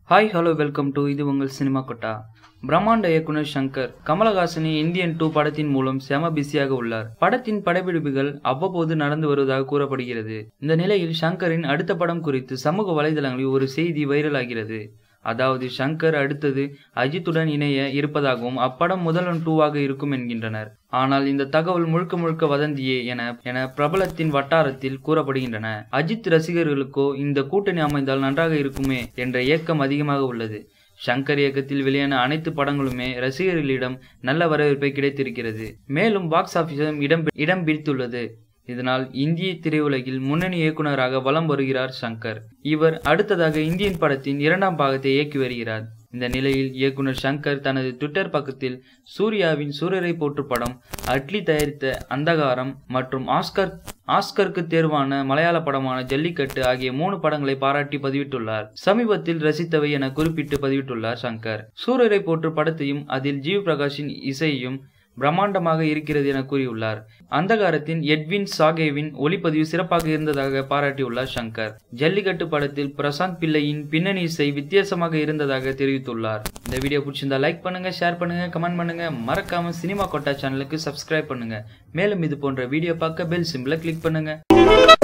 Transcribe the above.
hi hello welcome to இது உங்கள் cinema கொட்டா பிரம்மாண்ட இயக்குனர் சங்கர் கமலஹாசனின் இந்தியன் டூ படத்தின் மூலம் செம பிஸியாக உள்ளார் படத்தின் படப்பிடிப்புகள் அவ்வப்போது நடந்து வருவதாக கூறப்படுகிறது இந்த நிலையில் சங்கரின் அடுத்த படம் குறித்து சமூக வலைதளங்களில் ஒரு செய்தி வைரலாகிறது அதாவது சங்கர் அடுத்தது அஜித்துடன் இணைய இருப்பதாகவும் அப்படம் முதல்வன் டூவாக இருக்கும் என்கின்றனர் ஆனால் இந்த தகவல் முழுக்க முழுக்க வதந்தியே என என பிரபலத்தின் வட்டாரத்தில் கூறப்படுகின்றன அஜித் ரசிகர்களுக்கோ இந்த கூட்டணி அமைந்தால் நன்றாக இருக்குமே என்ற ஏக்கம் அதிகமாக உள்ளது ஷங்கர் இயக்கத்தில் வெளியான அனைத்து படங்களுமே ரசிகர்களிடம் நல்ல வரவேற்பை கிடைத்திருக்கிறது மேலும் பாக்ஸ் ஆபீஸிலும் இடம் இடம் பிடித்துள்ளது இதனால் இந்திய திரையுலகில் முன்னணி இயக்குனராக வலம் வருகிறார் சங்கர் இவர் அடுத்ததாக இந்தியன் படத்தின் இரண்டாம் பாகத்தை இயக்கி வருகிறார் இந்த நிலையில் இயக்குனர் சங்கர் தனது ட்விட்டர் பக்கத்தில் சூர்யாவின் சூரரை போற்று படம் அட்லி தயாரித்த அந்தகாரம் மற்றும் ஆஸ்கர் ஆஸ்கருக்கு தேர்வான மலையாள படமான ஜல்லிக்கட்டு ஆகிய மூணு படங்களை பாராட்டி பதிவிட்டுள்ளார் சமீபத்தில் ரசித்தவை என குறிப்பிட்டு பதிவிட்டுள்ளார் சங்கர் சூரரை போற்று படத்தையும் அதில் ஜீவ் பிரகாஷின் இசையையும் பிரம்மாண்டமாக இருக்கிறது என கூறியுள்ளார் அந்தகாரத்தின் எட்வின் சாகேவின் ஒளிப்பதிவு சிறப்பாக இருந்ததாக பாராட்டியுள்ளார் சங்கர் ஜல்லிக்கட்டு படத்தில் பிரசாந்த் பிள்ளையின் பின்னணி இசை வித்தியாசமாக இருந்ததாக தெரிவித்துள்ளார் இந்த வீடியோ பிடிச்சிருந்தா லைக் பண்ணுங்க ஷேர் பண்ணுங்க கமெண்ட் பண்ணுங்க மறக்காம சினிமா கொட்டா சேனலுக்கு சப்ஸ்கிரைப் பண்ணுங்க மேலும் இது போன்ற வீடியோ பார்க்க பெல் சிம்பிளை கிளிக் பண்ணுங்க